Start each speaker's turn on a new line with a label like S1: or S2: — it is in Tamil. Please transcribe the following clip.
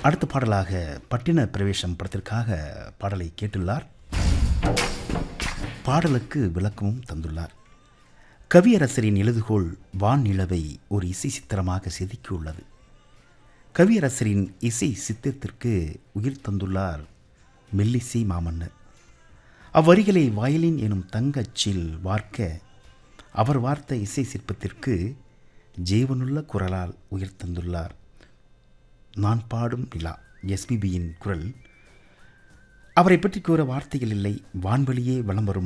S1: அடுத்த பாடலாக பட்டின பிரவேசம் படத்திற்காக பாடலை கேட்டுள்ளார் பாடலுக்கு விளக்கமும் தந்துள்ளார் கவியரசரின் எழுதுகோள் வான் நிலவை ஒரு இசை சித்திரமாக செதுக்கியுள்ளது கவியரசரின் இசை சித்திரத்திற்கு உயிர் தந்துள்ளார் மெல்லிசை மாமன்னர் அவ்வரிகளை வயலின் எனும் தங்கச்சில் வார்க்க அவர் வார்த்த இசை சிற்பத்திற்கு ஜீவனுள்ள குரலால் உயிர் தந்துள்ளார் நான் பாடும் நிலா எஸ்பிபியின் குரல் அவரை பற்றி கூற வார்த்தைகள் இல்லை வான்வெளியே வலம் வரும்